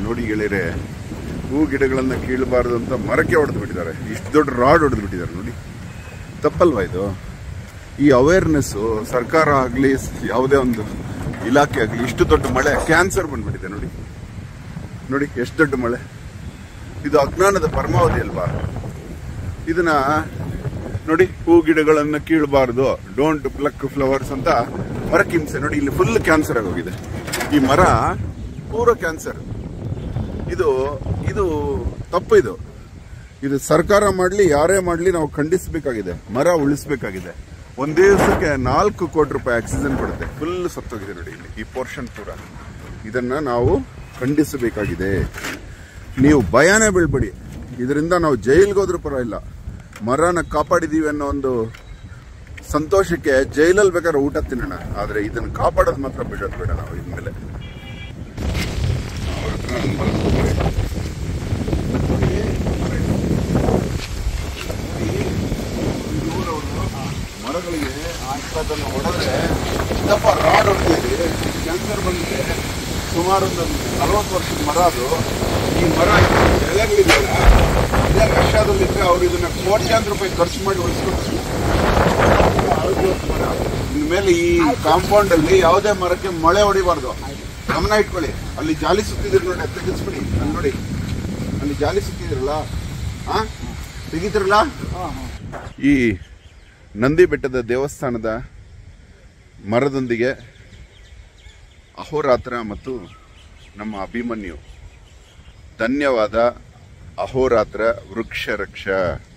ನೋಡಿ ಗೆಳೆಯರೆ ಹೂ ಗಿಡಗಳನ್ನ ಕೀಳಬಾರದು ಅಂತ ಮರಕ್ಕೆ ಹೊಡೆದು ಬಿಟ್ಟಿದ್ದಾರೆ ಇಷ್ಟು ದೊಡ್ಡ ರಾಡ್ ಹೊಡೆದು ಬಿಟ್ಟಿದ್ದಾರೆ ನೋಡಿ ತಪ್ಪಲ್ವಾ ಇದು ಈ ಅವೇರ್ನೆಸ್ಸು ಸರ್ಕಾರ ಆಗಲಿ ಯಾವುದೇ ಒಂದು ಇಲಾಖೆ ಆಗಲಿ ಇಷ್ಟು ದೊಡ್ಡ ಮಳೆ ಕ್ಯಾನ್ಸರ್ ಬಂದ್ಬಿಟ್ಟಿದೆ ನೋಡಿ ನೋಡಿ ಎಷ್ಟು ದೊಡ್ಡ ಮಳೆ ಇದು ಅಜ್ಞಾನದ ಪರಮಾವಧಿ ಅಲ್ವಾ ಇದನ್ನ ನೋಡಿ ಹೂ ಗಿಡಗಳನ್ನು ಕೀಳಬಾರ್ದು ಡೋಂಟ್ ಪ್ಲಕ್ ಫ್ಲವರ್ಸ್ ಅಂತ ಮರಕ್ಕೆ ಹಿಂಸೆ ನೋಡಿ ಇಲ್ಲಿ ಫುಲ್ ಕ್ಯಾನ್ಸರ್ ಆಗೋಗಿದೆ ಈ ಮರ ಪೂರ ಕ್ಯಾನ್ಸರ್ ಇದು ಇದು ತಪ್ಪು ಇದು ಇದು ಸರ್ಕಾರ ಮಾಡಲಿ ಯಾರೇ ಮಾಡಲಿ ನಾವು ಖಂಡಿಸಬೇಕಾಗಿದೆ ಮರ ಉಳಿಸಬೇಕಾಗಿದೆ ಒಂದೇ ದಿವಸಕ್ಕೆ ನಾಲ್ಕು ಕೋಟಿ ರೂಪಾಯಿ ಆಕ್ಸಿಜನ್ ಕೊಡುತ್ತೆ ಫುಲ್ ಸತ್ತೋಗಿದೆ ನೋಡಿ ಇಲ್ಲಿ ಈ ಪೋರ್ಷನ್ ಪೂರ ಇದನ್ನ ನಾವು ಖಂಡಿಸಬೇಕಾಗಿದೆ ನೀವು ಭಯನೇ ಬೀಳ್ಬೇಡಿ ಇದರಿಂದ ನಾವು ಜೈಲ್ಗೆ ಹೋದ್ರೂ ಪರವಾಗಿಲ್ಲ ಮರನ ಕಾಪಾಡಿದೀವಿ ಅನ್ನೋ ಒಂದು ಸಂತೋಷಕ್ಕೆ ಜೈಲಲ್ಲಿ ಬೇಕಾದ್ರೆ ಊಟ ತಿನ್ನೋಣ ಆದ್ರೆ ಇದನ್ನ ಕಾಪಾಡೋದು ಮಾತ್ರ ಬಿಡೋದು ಬೇಡ ನಾವು ಇನ್ಮೇಲೆ ಅವ್ರ ಹತ್ರ ಒಂದ್ ಮರ ತಗೊಂಡ್ರೆ. ಮರಗಳಿಗೆ ಅಂಥದ್ದನ್ನು ಹೊಡೆದ್ರೆ ಇದಪ್ಪ ರಾಡ್ ಹೊಡೆದಿದೆ ಕ್ಯಾನ್ಸರ್ ಬಂದಿದೆ ಸುಮಾರು ಒಂದು ನಲವತ್ತು ವರ್ಷದ ಮರ ಅದು ಈ ಮರ ಎಲೆಗಳಿದೆಯಲ್ಲ ಇದೇ ರಷ್ಯಾದಲ್ಲಿದ್ರೆ ಅವ್ರು ಇದನ್ನ ಕೋಟ್ಯಾಂತರ ರೂಪಾಯಿ ಖರ್ಚು ಮಾಡಿ ಉಳಿಸ್ಕೊಡ್ತಾರೆ ಇನ್ಮೇಲೆ ಈ ಕಾಂಪೌಂಡ್ ಅಲ್ಲಿ ಯಾವುದೇ ಮರಕ್ಕೆ ಮಳೆ ಹೊಡಿಬಾರ್ದು ಗಮನ ಇಟ್ಕೊಳ್ಳಿ ಅಲ್ಲಿ ಜಾಲಿ ಸುತ್ತಿದ್ರು ನೋಡಿ ಅದು ತೆಗಿಸ್ಬಿಡಿ ಅಲ್ಲಿ ನೋಡಿ ಅಲ್ಲಿ ಜಾಲಿ ಸುತ್ತಿದ್ರಲ್ಲ ಹಾ ತೆಗಿತಿರಲ್ಲ ಈ ನಂದಿ ಬೆಟ್ಟದ ದೇವಸ್ಥಾನದ ಮರದೊಂದಿಗೆ ಅಹೋರಾತ್ರ ಮತ್ತು ನಮ್ಮ ಅಭಿಮನ್ಯು ಧನ್ಯವಾದ ಅಹೋರಾತ್ರ ವೃಕ್ಷ ರಕ್ಷ